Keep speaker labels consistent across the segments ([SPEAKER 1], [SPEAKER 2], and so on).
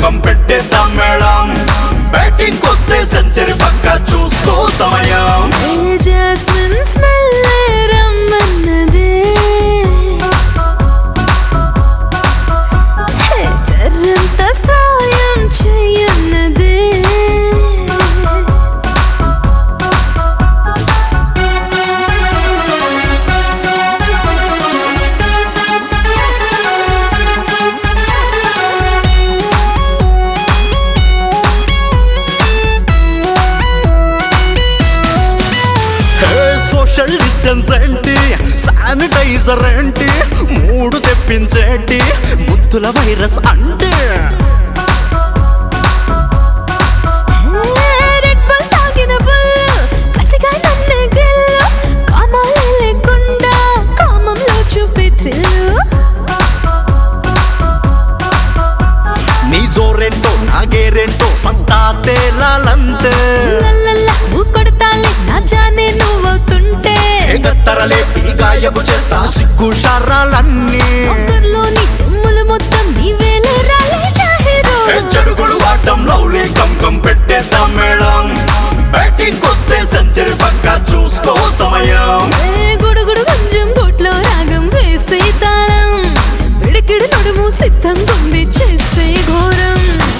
[SPEAKER 1] కం పెట్టేద్దాం madam batting వస్తే century పక్క చూసుకో సమయం
[SPEAKER 2] ఏ జాస్మిన్ స్మెల్ రమ్మన్నదే హే, జర్రంత సాయం చెయ్యన్నదే
[SPEAKER 1] సోషల్ డిస్టెన్స్ ఏంటి శానిటైజర్ ఏంటి మూడు తెప్పించేటి ముద్దుల వైరస్ అంటే
[SPEAKER 2] హే, రెడ్ బుల్ తాగిన బుల్ కసిగా నన్ను గిల్లు కామాలే లేకుండా కామంలో చూపే థ్రిల్లు
[SPEAKER 1] నీ జోరేంటో నాగేరేంటో సత్తా తేలాలంతే
[SPEAKER 2] లల్లల్ల కొడతాలే నా జానే నువ్వవుతుంటే
[SPEAKER 1] ఎగత్తరలే గాయపు చేస్తా సిగ్గు షర్రాలన్నీ
[SPEAKER 2] ఒక్కర్లోని సొమ్ములు మొత్తం నీవేలే రాలే జాహిరు
[SPEAKER 1] చెడుగుడు ఆటం లౌలీ కం కం పెట్టేద్దాం మేడం బ్యాటింగ్ వస్తే సెంచరీ పక్క చూసుకో సమయం
[SPEAKER 2] ఏ గుడుగుడు కొంచెం గోట్లో రాగం వేసే తాళం పిడికిడి నడుము సిద్ధంగా ఉంది చేసే ఘోరం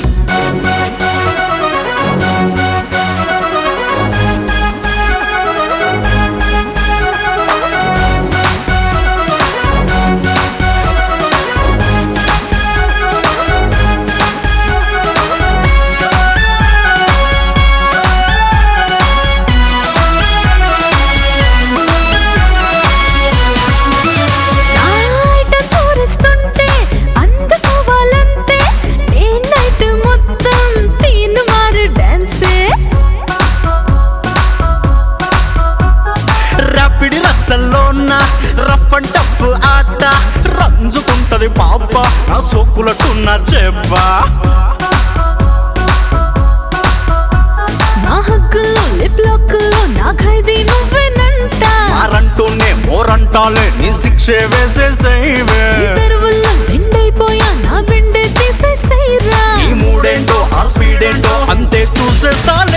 [SPEAKER 2] నా ఐటమ్ చూరిస్తుంటే అందుకోవాలంతే డే నైట్ మొత్తం తీను మారు డాన్సే
[SPEAKER 1] రాపిడి రచ్చల్లోన రఫ్ అండ్ టఫ్ ఆట రంజుకుంటది పాప ఆ సోకులటున్న చెప్పా
[SPEAKER 2] నా హక్కుల్లో లిప్ లాక్కుల్లో నా ఖైదీ నువ్వేనంట
[SPEAKER 1] మారంటూనే మోరంటాలే నీ శిక్షే వేసేసేవే
[SPEAKER 2] ఈ తెరువుల్లో బెండైపోయా నా బెండే తీసేసేరా
[SPEAKER 1] ఈ మూడేంటో ఆ స్పీడ్ ఏంటో అంతే చూసేస్తా